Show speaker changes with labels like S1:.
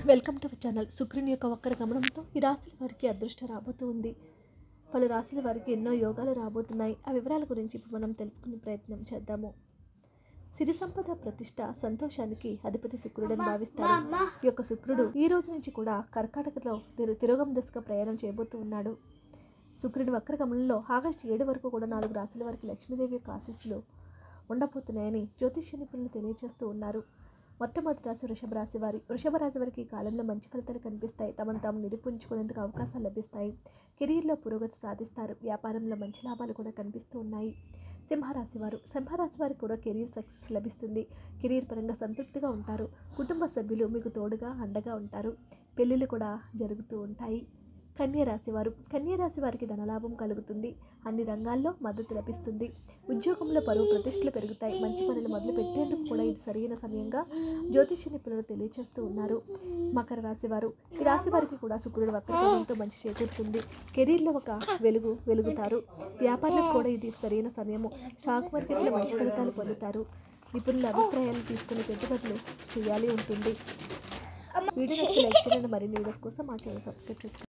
S1: welcome to channel శుక్రుని యొక్క వక్ర గమనంతో ఈ రాశుల వారికి అదృష్టం రాబోతూ ఉంది పలు రాశుల వారికి ఎన్నో యోగాలు రాబోతున్నాయి ఆ వివరాల గురించి ఇప్పుడు మనం తెలుసుకునే ప్రయత్నం చేద్దాము సిరి సంపద ప్రతిష్ట సంతోషానికి అధిపతి శుక్రుడని భావిస్తారు ఈ యొక్క శుక్రుడు ఈ రోజు నుంచి కూడా కర్కాటకలో తిరు తిరోగం దశగా ప్రయాణం చేయబోతూ ఉన్నాడు శుక్రుడి వక్ర గమనంలో ఆగస్టు ఏడు వరకు కూడా నాలుగు రాశుల వారికి లక్ష్మీదేవి యొక్క ఆశీస్సులు ఉండబోతున్నాయని జ్యోతిష్య నిపుణులు తెలియజేస్తూ ఉన్నారు మొట్టమొదటి రాశి వృషభ రాశి వారి వృషభ రాశి వారికి ఈ కాలంలో మంచి ఫలితాలు కనిపిస్తాయి తమను తాము నిరూపించుకునేందుకు అవకాశాలు లభిస్తాయి కెరీర్లో పురోగతి సాధిస్తారు వ్యాపారంలో మంచి లాభాలు కూడా కనిపిస్తూ ఉన్నాయి సింహరాశి వారు సింహరాశి వారికి కూడా కెరీర్ సక్సెస్ లభిస్తుంది కెరీర్ పరంగా సంతృప్తిగా ఉంటారు కుటుంబ సభ్యులు మీకు తోడుగా అండగా ఉంటారు పెళ్ళిళ్ళు కూడా జరుగుతూ ఉంటాయి కన్య రాశి వారు కన్య రాశి వారికి ధనలాభం కలుగుతుంది అన్ని రంగాల్లో మద్దతు లభిస్తుంది ఉద్యోగంలో పరువు ప్రతిష్టలు పెరుగుతాయి మంచి పనులు మొదలు పెట్టేందుకు కూడా ఇది సరైన సమయంగా జ్యోతిష నిపుణులు తెలియజేస్తూ ఉన్నారు మకర రాశి వారు ఈ రాశి వారికి కూడా శుక్రుడు వక్రకోణంతో మంచి చేకూరుతుంది కెరీర్లో ఒక వెలుగు వెలుగుతారు వ్యాపారులకు కూడా ఇది సరైన సమయము స్టాక్ మార్కెట్లో మంచి ఫలితాలు పొందుతారు నిపుణుల అభిప్రాయాలు తీసుకుని పెట్టుబడులు చేయాలి ఉంటుంది వీడియో నచ్చితే లైక్ చేయండి మరిన్ని వీడియోస్ కోసం మా ఛానల్ సబ్స్క్రైబ్ చేసుకోండి